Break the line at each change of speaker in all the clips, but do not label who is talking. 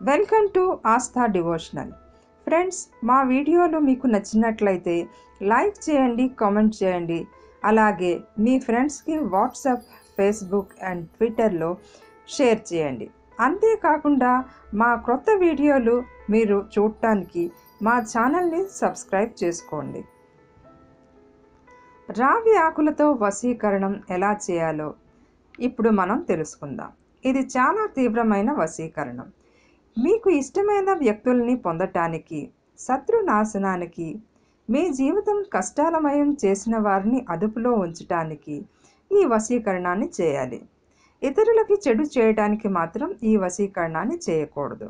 welcome to Aastha devotional friends మా వీడియోలు మీకు నచ్చినట్లయితే లైక్ చేయండి కామెంట్ చేయండి అలాగే మీ ఫ్రెండ్స్కి వాట్సాప్ ఫేస్బుక్ అండ్ ట్విట్టర్లో షేర్ చేయండి అంతేకాకుండా మా క్రొత్త వీడియోలు మీరు చూడటానికి మా ఛానల్ని సబ్స్క్రైబ్ చేసుకోండి రావి ఆకులతో వశీకరణం ఎలా చేయాలో ఇప్పుడు మనం తెలుసుకుందాం ఇది చాలా తీవ్రమైన వశీకరణం మీకు ఇష్టమైన వ్యక్తుల్ని పొందటానికి శత్రు నాశనానికి మీ జీవితం కష్టాలమయం చేసిన వారిని అదుపులో ఉంచటానికి ఈ వశీకరణాన్ని చేయాలి ఇతరులకి చెడు చేయడానికి మాత్రం ఈ వశీకరణాన్ని చేయకూడదు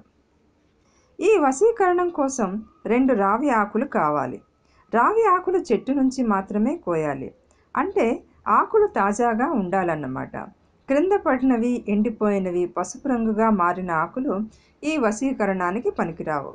ఈ వశీకరణం కోసం రెండు రావి ఆకులు కావాలి రావి ఆకులు చెట్టు నుంచి మాత్రమే కోయాలి అంటే ఆకులు తాజాగా ఉండాలన్నమాట క్రింద పడినవి ఎండిపోయినవి పసుపు రంగుగా మారిన ఆకులు ఈ వశీకరణానికి పనికిరావు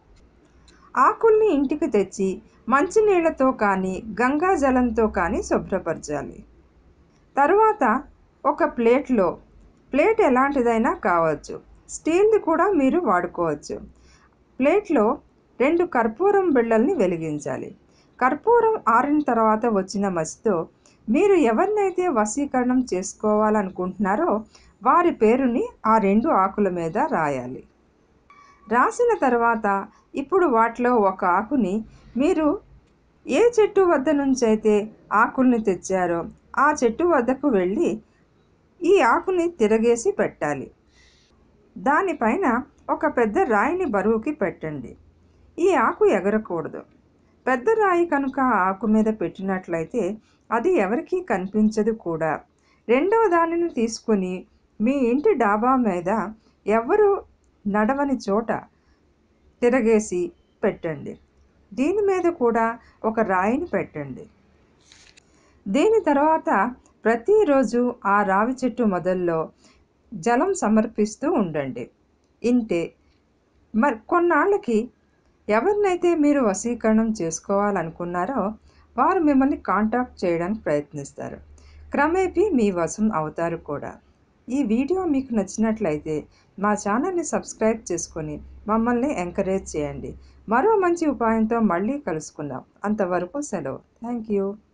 ఆకుల్ని ఇంటికి తెచ్చి మంచినీళ్లతో కానీ గంగా జలంతో కానీ శుభ్రపరచాలి తరువాత ఒక ప్లేట్లో ప్లేట్ ఎలాంటిదైనా కావచ్చు స్టీల్ది కూడా మీరు వాడుకోవచ్చు ప్లేట్లో రెండు కర్పూరం బిళ్ళల్ని వెలిగించాలి కర్పూరం ఆరిన తర్వాత వచ్చిన మసితో మీరు ఎవరినైతే వశీకరణం చేసుకోవాలనుకుంటున్నారో వారి పేరుని ఆ రెండు ఆకుల మీద రాయాలి రాసిన తర్వాత ఇప్పుడు వాటిలో ఒక ఆకుని మీరు ఏ చెట్టు వద్ద నుంచి అయితే ఆకుల్ని తెచ్చారో ఆ చెట్టు వద్దకు వెళ్ళి ఈ ఆకుని తిరగేసి పెట్టాలి దానిపైన ఒక పెద్ద రాయిని బరువుకి పెట్టండి ఈ ఆకు ఎగరకూడదు పెద్ద రాయి కనుక ఆకు మీద పెట్టినట్లయితే అది ఎవరికీ కనిపించదు కూడా రెండవ దానిని తీసుకుని మీ ఇంటి డాబా మీద ఎవరు నడవని చోట తిరగేసి పెట్టండి దీని మీద కూడా ఒక రాయిని పెట్టండి దీని తర్వాత ప్రతిరోజు ఆ రావి చెట్టు మొదల్లో జలం సమర్పిస్తూ ఉండండి ఇంతే మరి కొన్నాళ్ళకి ఎవరినైతే మీరు వశీకరణం చేసుకోవాలనుకున్నారో వారు మిమ్మల్ని కాంటాక్ట్ చేయడానికి ప్రయత్నిస్తారు క్రమేపీ మీ వశం అవుతారు కూడా ఈ వీడియో మీకు నచ్చినట్లయితే మా ఛానల్ని సబ్స్క్రైబ్ చేసుకొని మమ్మల్ని ఎంకరేజ్ చేయండి మరో మంచి ఉపాయంతో మళ్ళీ కలుసుకుందాం అంతవరకు సెలవు థ్యాంక్ యూ